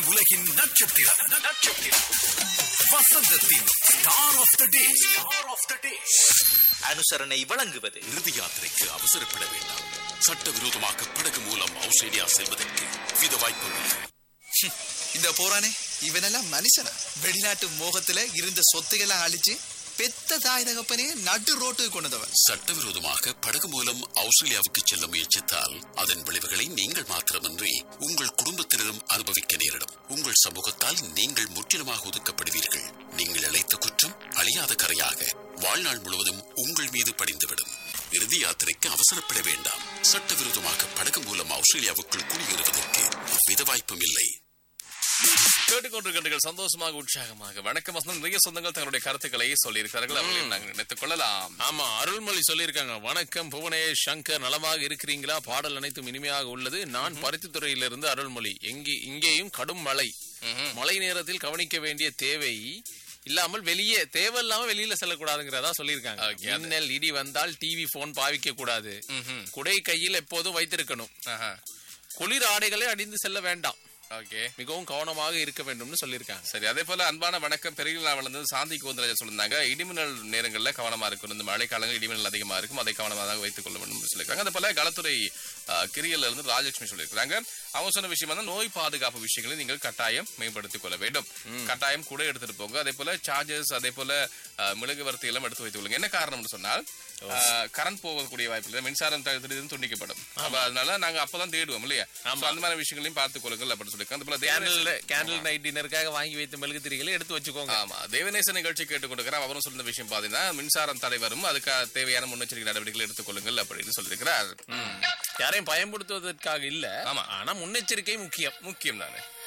உலகின் நட்சத்திரம் நட்சத்திரம் வசந்தத்தின் star of the day star of the day அனுசரணை வழங்குவது இறுதி யாத்திரைக்கு அவசரப்பட வேண்டாம் சட்டவிரோதமாக படகு மூலம் ஆஸ்திரேலியா செல்வதற்கு வித வாய்ப்புள்ளது இந்த போறானே இவனெல்லாம் மனுஷனா வெளிநாட்டு மோகத்துல இருந்த சொத்துக்களை அழிச்சு பெத்த தாய் தகப்பனே நடு ரோட்டுக்கு கொண்டதவன் சட்டவிரோதமாக படகு மூலம் ஆஸ்திரேலியாவுக்கு செல்ல முயற்சித்தால் அதன் விளைவுகளை நீங்கள் மாத்திரமின்றி உங்கள் குடும்பத்தினரும் அனுபவிக்க நேரிடும் உங்கள் சமூகத்தால் நீங்கள் முற்றிலுமாக ஒதுக்கப்படுவீர்கள் நீங்கள் இழைத்த குற்றம் அழியாத கரையாக வாழ்நாள் முழுவதும் உங்கள் மீது படிந்துவிடும் இறுதி யாத்திரைக்கு அவசரப்பட வேண்டாம் சட்டவிரோதமாக படகு மூலம் ஆஸ்திரேலியாவுக்குள் குடியேறுவதற்கு வித வாய்ப்பும் இல்லை கேட்டுக்கொண்டிருக்கின்றீர்கள் சந்தோஷமாக உற்சாகமாக வணக்கம் வசந்தம் நிறைய சொந்தங்கள் தங்களுடைய கருத்துக்களை சொல்லியிருக்கிறார்கள் அவர்களை நாங்கள் நினைத்துக் கொள்ளலாம் ஆமா அருள்மொழி சொல்லியிருக்காங்க வணக்கம் புவனேஷ் சங்கர் நலமாக இருக்கிறீங்களா பாடல் அனைத்தும் இனிமையாக உள்ளது நான் பருத்தித்துறையிலிருந்து அருள்மொழி எங்கே இங்கேயும் கடும் மழை மழை நேரத்தில் கவனிக்க வேண்டிய தேவை இல்லாமல் வெளியே தேவையில்லாம வெளியில செல்லக்கூடாதுங்கிறதா சொல்லியிருக்காங்க Okay, அது- மின்னல் இடி வந்தால் டிவி போன் பாவிக்க கூடாது ம்ஹும். குடை கையில் எப்போதும் வைத்திருக்கணும் ஆஹா. குளிர் ஆடைகளை அணிந்து செல்ல வேண்டாம் ஓகே மிகவும் கவனமாக இருக்க வேண்டும்னு சொல்லியிருக்காங்க சரி அதே போல அன்பான வணக்கம் பெரியலா வளர்ந்து சாந்தி கோந்தராஜா சொல்லியிருந்தாங்க இடிமின்னல் நேரங்களில் கவனமா இருக்கணும் இந்த மழை காலங்கள் இடிமின்னல் அதிகமா இருக்கும் அதை கவனமாக வைத்துக் கொள்ள வேண்டும் என்று சொல்லியிருக்காங்க அதே போல களத்துறை கிரியல்ல இருந்து ராஜலட்சுமி சொல்லியிருக்காங்க அவங்க சொன்ன விஷயம் வந்து நோய் பாதுகாப்பு விஷயங்களை நீங்கள் கட்டாயம் மேம்படுத்திக் கொள்ள வேண்டும் கட்டாயம் கூட எடுத்துட்டு போங்க அதே போல சார்ஜஸ் அதே போல அஹ், மிளகு வர்த்தி எல்லாம் எடுத்து வைத்துக் கொள்ளுங்க என்ன காரணம்னு சொன்னால் கரண்ட் போகக்கூடிய வாய்ப்பு இல்லை மின்சாரம் த- திடீர்னு துண்டிக்கப்படும் அப்ப அதனால நாங்க அப்பதான் தேடுவோம் இல்லையா So, அந்த மாதிரி விஷயங்களையும் பார்த்துக் கொள்ளுங்கள் அப்படின்னு சொல்லியிருக்காங்க அதே போல தேவநேச- கேண்டில் கேண்டில் நைட் டின்னருக்காக வாங்கி வைத்த மெழுகு திரிகளை எடுத்து வச்சுக்கோங்க ஆமா தேவநேச நிகழ்ச்சி கேட்டுக்கொண்டிருக்கிறார் அவரும் சொல்லுற விஷயம் பாத்தீங்கன்னா மின்சாரம் தடை வரும் அதுக்கு தேவையான முன்னெச்சரிக்கை நடவடிக்கைகள் எடுத்துக்கொள்ளுங்கள் அப்படின்னு சொல்லியிருக்கிறார் யாரையும் பயன்படுத்துவதற்காக இல்ல ஆமா. ஆனா முன்னெச்சரிக்கை முக்கியம் முக்கியம் தானே